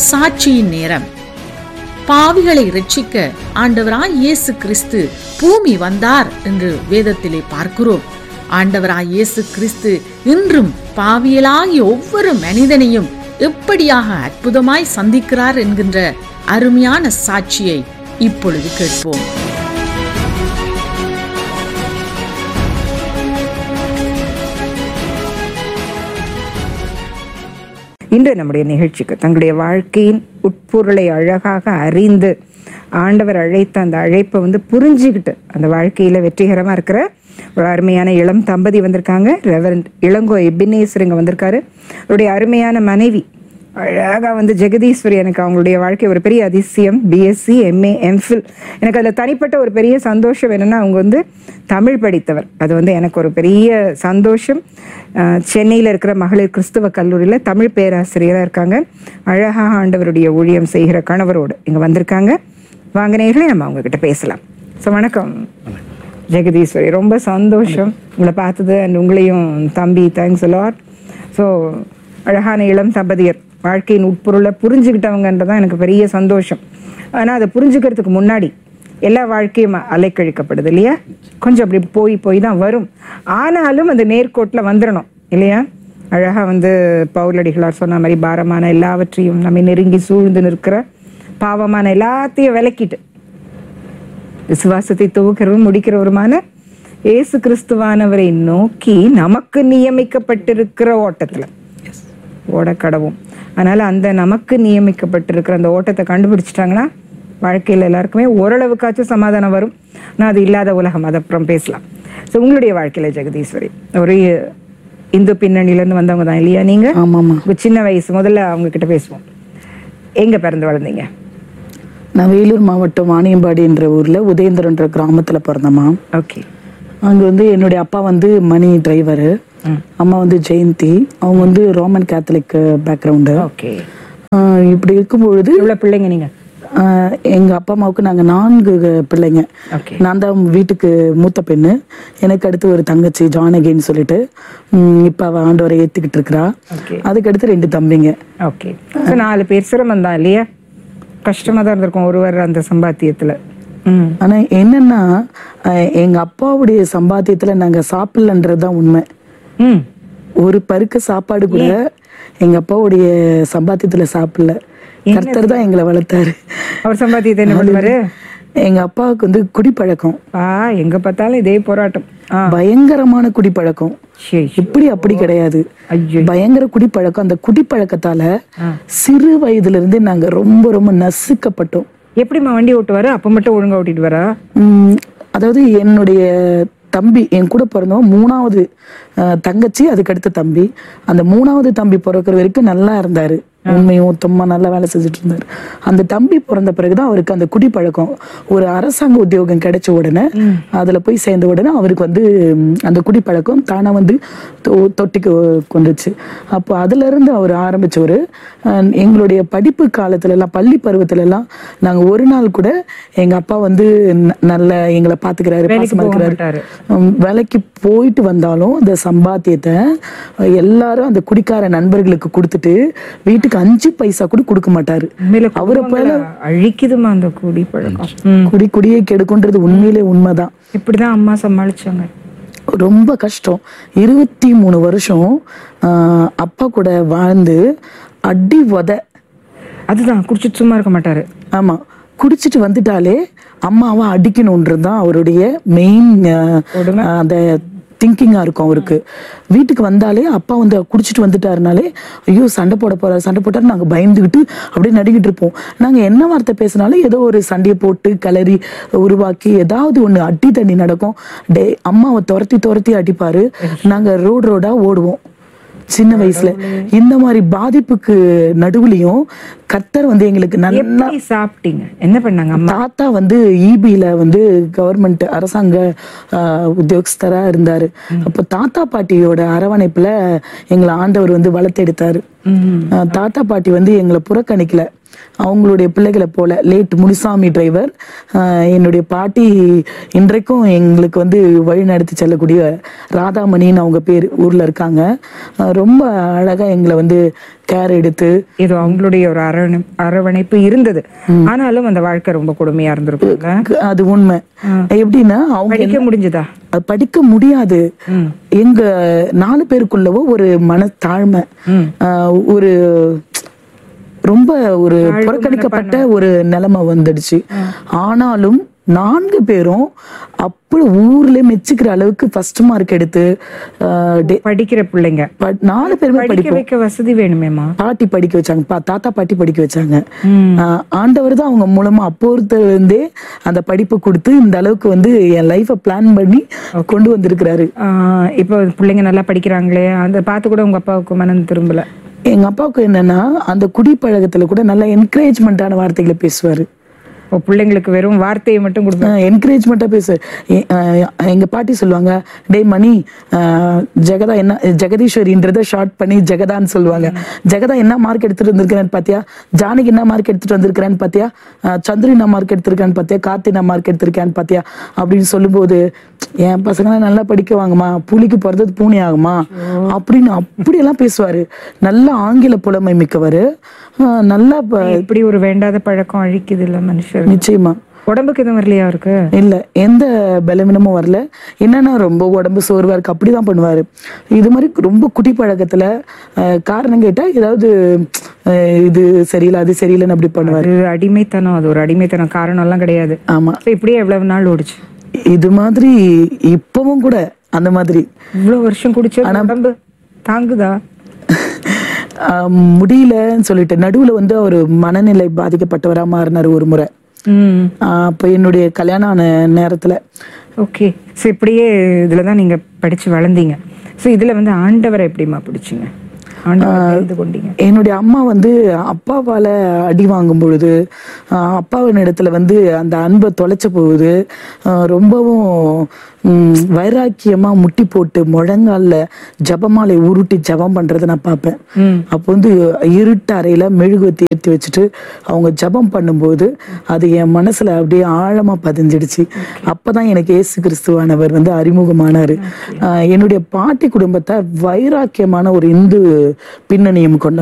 சாட்சியின் நேரம் பாவிகளை ரட்சிக்க ஆண்டவராய் இயேசு கிறிஸ்து பூமி வந்தார் என்று வேதத்திலே பார்க்கிறோம் ஆண்டவராய் இயேசு கிறிஸ்து இன்றும் பாவியலாகிய ஒவ்வொரு மனிதனையும் எப்படியாக அற்புதமாய் சந்திக்கிறார் என்கின்ற அருமையான சாட்சியை இப்பொழுது கேட்போம் இன்று நம்முடைய நிகழ்ச்சிக்கு தங்களுடைய வாழ்க்கையின் உட்பொருளை அழகாக அறிந்து ஆண்டவர் அழைத்த அந்த அழைப்பை வந்து புரிஞ்சுக்கிட்டு அந்த வாழ்க்கையில வெற்றிகரமா இருக்கிற ஒரு அருமையான இளம் தம்பதி வந்திருக்காங்க ரெவரண்ட் இளங்கோ எபினேசர் இங்க வந்திருக்காரு அவருடைய அருமையான மனைவி அழகா வந்து ஜெகதீஸ்வரி எனக்கு அவங்களுடைய வாழ்க்கை ஒரு பெரிய அதிசயம் பிஎஸ்சி எம்ஏ எம்ஃபில் எனக்கு அதில் தனிப்பட்ட ஒரு பெரிய சந்தோஷம் என்னன்னா அவங்க வந்து தமிழ் படித்தவர் அது வந்து எனக்கு ஒரு பெரிய சந்தோஷம் சென்னையில் இருக்கிற மகளிர் கிறிஸ்துவ கல்லூரியில் தமிழ் பேராசிரியராக இருக்காங்க அழகாக ஆண்டவருடைய ஊழியம் செய்கிற கணவரோடு இங்கே வந்திருக்காங்க வாங்க நேர்களே நம்ம அவங்க கிட்ட பேசலாம் ஸோ வணக்கம் ஜெகதீஸ்வரி ரொம்ப சந்தோஷம் உங்களை பார்த்தது அண்ட் உங்களையும் தம்பி தேங்க்ஸ் லாட் ஸோ அழகான இளம் தம்பதியர் வாழ்க்கையின் உட்பொருளை புரிஞ்சுக்கிட்டவங்கன்றதான் எனக்கு பெரிய சந்தோஷம் ஆனால் அதை புரிஞ்சுக்கிறதுக்கு முன்னாடி எல்லா வாழ்க்கையும் அலைக்கழிக்கப்படுது இல்லையா கொஞ்சம் அப்படி போய் போய் தான் வரும் ஆனாலும் அந்த நேர்கோட்டில் வந்துடணும் இல்லையா அழகாக வந்து பவுலடிகளார் சொன்ன மாதிரி பாரமான எல்லாவற்றையும் நம்மை நெருங்கி சூழ்ந்து நிற்கிற பாவமான எல்லாத்தையும் விலக்கிட்டு விசுவாசத்தை துவக்கிறவரும் முடிக்கிறவருமான இயேசு கிறிஸ்துவானவரை நோக்கி நமக்கு நியமிக்கப்பட்டிருக்கிற ஓட்டத்துல ஓட கடவும் அதனால அந்த நமக்கு நியமிக்கப்பட்டிருக்கிற அந்த ஓட்டத்தை கண்டுபிடிச்சிட்டாங்கன்னா வாழ்க்கையில் எல்லாருக்குமே ஓரளவுக்காச்சும் சமாதானம் வரும் ஆனால் அது இல்லாத உலகம் அது அப்புறம் பேசலாம் ஸோ உங்களுடைய வாழ்க்கையில ஜெகதீஸ்வரி ஒரு இந்து பின்னணியிலேருந்து வந்தவங்க தான் இல்லையா நீங்க ஆமாம்மா உங்க சின்ன வயசு முதல்ல அவங்க கிட்ட பேசுவோம் எங்க பிறந்து வளர்ந்தீங்க நான் வேலூர் மாவட்டம் வாணியம்பாடின்ற ஊர்ல உதயந்திரன்ற கிராமத்துல பிறந்தம்மா ஓகே அங்க வந்து என்னுடைய அப்பா வந்து மணி டிரைவரு அம்மா வந்து ஜெயந்தி அவங்க வந்து ரோமன் கேத்தலிக் பேக்ரவுண்டு ஓகே இப்படி இருக்கும்பொழுது எவ்வளவு பிள்ளைங்க நீங்க ஆஹ், எங்க அப்பா அம்மாவுக்கு நாங்க நான்கு பிள்ளைங்க ஓகே நான் தான் வீட்டுக்கு மூத்த பெண்ணு எனக்கு அடுத்து ஒரு தங்கச்சி ஜானகின்னு சொல்லிட்டு உம், இப்ப அவ ஆண்டவரை ஏத்துக்கிட்டு இருக்கிறா ஓகே அதுக்கு அடுத்து ரெண்டு தம்பிங்க ஓகே ஸோ நாலு பேர் சிரமம் தான் இல்லையா கஷ்டமா தான் இருந்திருக்கும் ஒருவர் அந்த சம்பாத்தியத்துல ம் ஆனா என்னன்னா ஆஹ், எங்க அப்பாவுடைய சம்பாத்தியத்துல நாங்க சாப்பிடலன்றது தான் உண்மை ம் ஒரு பருக்க சாப்பாடு கூட எங்க அப்பாவுடைய சம்பாத்தியத்துல சாப்பிடல கர்த்தர் தான் எங்களை வளர்த்தாரு அவர் சம்பாத்தியத்தை என்ன பண்ணுவாரு எங்க அப்பாவுக்கு வந்து குடிப்பழக்கம் ஆ எங்க பார்த்தாலும் இதே போராட்டம் ஆ பயங்கரமான குடிப்பழக்கம் சரி சரி. இப்படி அப்படி கிடையாது ஐயோ பயங்கர குடிப்பழக்கம் அந்த குடிப்பழக்கத்தால சிறு வயதுல இருந்தே நாங்க ரொம்ப ரொம்ப நசுக்கப்பட்டோம் எப்படிம்மா வண்டி ஓட்டுவாரு அப்ப மட்டும் ஒழுங்கா ஓட்டிட்டு வரா உம், அதாவது என்னுடைய தம்பி என் கூட பிறந்தவன் மூணாவது அஹ், தங்கச்சி அதுக்கு அடுத்த தம்பி அந்த மூணாவது தம்பி பிறக்கிற வரைக்கும் நல்லா இருந்தாரு உண்மையும் உத்தமா நல்லா வேலை செஞ்சுட்டு இருந்தாரு அந்த தம்பி பிறந்த பிறகுதான் அவருக்கு அந்த குடிப்பழக்கம் ஒரு அரசாங்க உத்தியோகம் கிடைச்ச உடனே அதுல போய் சேர்ந்த உடனே அவருக்கு வந்து உம், அந்த குடிப்பழக்கம் தானா வந்து தொ- தொட்டிக்கு கொண்டுச்சு அப்போ அதுல இருந்து அவர் ஆரம்பிச்சவரு அஹ், எங்களுடைய படிப்பு காலத்துல எல்லாம் பள்ளி பருவத்துல எல்லாம் நாங்க ஒரு நாள் கூட எங்க அப்பா வந்து ந- நல்ல எங்களை பாத்துக்கிறாரு வேலைக்கு பாசமா போக இருக்கிறாரு மாட்டாரு. உம், வேலைக்கு போயிட்டு வந்தாலும் அந்த சம்பாத்தியத்தை அஹ், எல்லாரும் அந்த குடிக்கார நண்பர்களுக்கு கொடுத்துட்டு வீட்டுக்கு அஞ்சு பைசா கூட கொடுக்க மாட்டாரு உண்மையில அவரை போல குடும்பங்களை அழிக்குதுமா அந்த குடி பழக்கம் ம் குடி குடியை கெடுக்குன்றது உண்மையிலே உண்மைதான் இப்படிதான் அம்மா சமாளிச்சாங்க ரொம்ப கஷ்டம் இருபத்தி மூணு வருஷம் ஆஹ், அப்பா கூட வாழ்ந்து அடி உத அதுதான் குடிச்சிட்டு சும்மா இருக்க மாட்டாரு ஆமா குடிச்சிட்டு வந்துட்டாலே அம்மாவை அடிக்கணுன்றது தான் அவருடைய மெயின் அந்த திங்கிங்கா இருக்கும் அவருக்கு வீட்டுக்கு வந்தாலே அப்பா வந்து குடிச்சிட்டு வந்துட்டாருனாலே ஐயோ சண்டை போட போறாரு சண்டை போட்டாரு நாங்க பயந்துகிட்டு அப்படியே நடிக்கிட்டு இருப்போம் நாங்க என்ன வார்த்தை பேசினாலும் ஏதோ ஒரு சண்டையை போட்டு கிளறி உருவாக்கி ஏதாவது ஒண்ணு அடி தண்ணி நடக்கும் டே அம்மாவை துரத்தி துரத்தி அடிப்பாரு நாங்க ரோடு ரோடா ஓடுவோம் சின்ன வயசுல இந்த மாதிரி பாதிப்புக்கு நடுவுலயும் கர்த்தர் வந்து எங்களுக்கு நல்லா எப்படி சாப்பிட்டீங்க என்ன பண்ணாங்க அம்மா தாத்தா வந்து இபில வந்து கவர்மெண்ட் அரசாங்க ஆஹ், உத்தியோகஸ்தரா இருந்தாரு அப்போ தாத்தா பாட்டியோட அரவணைப்புல எங்களை ஆண்டவர் வந்து வளர்த்தெடுத்தாரு ம் ஆஹ், தாத்தா பாட்டி வந்து எங்களை புறக்கணிக்கல அவங்களுடைய பிள்ளைகளை போல லேட் முனிசாமி டிரைவர் என்னுடைய பாட்டி இன்றைக்கும் எங்களுக்கு வந்து வழி நடத்தி செல்லக்கூடிய ராதாமணின்னு அவங்க பேர் ஊர்ல இருக்காங்க ஆஹ் ரொம்ப அழகா எங்களை வந்து கேர் எடுத்து ஏதோ அவங்களுடைய ஒரு அரவணை அரவணைப்பு இருந்தது ஆனாலும் அந்த வாழ்க்கை ரொம்ப கொடுமையா இருந்திருக்குங்க அது உண்மை எப்படின்னா அவங்க படிக்க முடிஞ்சதா அது படிக்க முடியாது எங்க நாலு பேருக்குள்ளவோ ஒரு மனத்தாழ்மை ஆஹ் ஒரு ரொம்ப ஒரு புறக்கணிக்கப்பட்ட ஒரு நிலைமை வந்துடுச்சு ஆனாலும் நான்கு பேரும் அப்படி ஊர்ல மெச்சுக்கிற அளவுக்கு ஃபர்ஸ்ட் மார்க் எடுத்து ஆஹ் டே- படிக்கிற பிள்ளைங்க ப- நாலு பேருமே படிக்க படிப்போம் வைக்க வசதி வேணுமேமா பாட்டி படிக்க வச்சாங்க பா- தாத்தா பாட்டி படிக்க வச்சாங்க ஆஹ் ஆண்டவர் தான் அவங்க மூலமா அப்போத்துல இருந்தே அந்த படிப்பு கொடுத்து இந்த அளவுக்கு வந்து என் லைஃப பிளான் பண்ணி கொண்டு வந்திருக்கிறாரு ஆஹ் இப்போ பிள்ளைங்க நல்லா படிக்கிறாங்களே அந்த பார்த்து கூட உங்க அப்பாவுக்கு மனம் திரும்பல எங்க அப்பாவுக்கு என்னன்னா அந்த குடிப்பழக்கத்துல கூட நல்ல என்கரேஜ்மெண்டான வார்த்தைகளை பேசுவாரு ஓ, பிள்ளைங்களுக்கு வெறும் வார்த்தையை மட்டும் கொடுப்பேன் என்கரேஜ்மெண்ட்டாக பேசு எ- அஹ் எங்க பாட்டி சொல்லுவாங்க டேய் மணி அஹ் ஜெகதா என்ன ஜெகதீஸ்வரின்றத ஷார்ட் பண்ணி ஜெகதான்னு சொல்லுவாங்க ஜெகதா என்ன மார்க் எடுத்துட்டு வந்திருக்கிறேன்னு பாத்தியா ஜானகி என்ன மார்க் எடுத்துட்டு வந்திருக்கிறேன்னு பாத்தியா அஹ் சந்திரி என்ன மார்க் எடுத்திருக்கான்னு பாத்தியா கார்த்தி என்ன மார்க் எடுத்திருக்கான்னு பாத்தியா அப்படின்னு சொல்லும்போது என் பசங்களாம் நல்லா படிக்குவாங்கம்மா புலிக்கு பிறந்தது பூனை ஆகுமா அப்படின்னு அப்படியெல்லாம் பேசுவாரு நல்ல ஆங்கில புலமை மிக்கவர் நல்லா ப- இப்படி ஒரு வேண்டாத பழக்கம் அழிக்குது இல்ல மனுஷர் நிச்சயமா உடம்புக்கு எதுவும் வரலையா அவருக்கு இல்ல எந்த பலவீனமும் வரல என்னன்னா ரொம்ப உடம்பு சோர்வா இருக்கு அப்படிதான் பண்ணுவாரு இது மாதிரி ரொம்ப குடி பழக்கத்துல அஹ், காரணம் கேட்டா ஏதாவது அஹ், இது சரியில்லை அது சரியில்லைன்னு அப்படி பண்ணுவாரு அது அடிமைத்தனம் அது ஒரு அடிமைத்தனம் காரணம் எல்லாம் கிடையாது ஆமா So, இப்படியே எவ்வளவு நாள் ஓடிச்சு இது மாதிரி இப்பவும் கூட அந்த மாதிரி இவ்வளவு வருஷம் குடிச்ச உடம்பு தாங்குதா அஹ், முடியலன்னு சொல்லிட்டு நடுவுல வந்து ஒரு மனநிலை பாதிக்கப்பட்டவரா மாறினாரு ஒரு முறை ம் அஹ், அப்ப என்னுடைய கல்யாணம் ஆன நேரத்துல ஓகே ஸோ இப்படியே இதுல தான் நீங்க படிச்சு வளர்ந்தீங்க ஸோ இதுல வந்து ஆண்டவரை எப்படிம்மா பிடிச்சிங்க ஆண்டவரை தெரிந்து கொண்டீங்க என்னுடைய அம்மா வந்து அப்பாவால அடி வாங்கும் பொழுது ஆஹ் அப்பாவின் இடத்துல வந்து அந்த அன்பை தொலைச்ச போகுது ஆஹ் ரொம்பவும் ம், வைராக்கியமா முட்டி போட்டு முழங்கால்ல ஜபமாலை உருட்டி ஜபம் பண்றதை நான் பார்ப்பேன் அப்போ வந்து இருட்டு அறையில மெழுகுவத்தி ஏற்றி வச்சுட்டு அவங்க ஜபம் பண்ணும்போது அது என் மனசுல அப்படியே ஆழமா பதிஞ்சிடுச்சு அப்பதான் எனக்கு இயேசு கிறிஸ்துவானவர் வந்து அறிமுகமானாரு ஆஹ் என்னுடைய பாட்டி குடும்பத்தை வைராக்கியமான ஒரு இந்து பின்னணியும் கொண்ட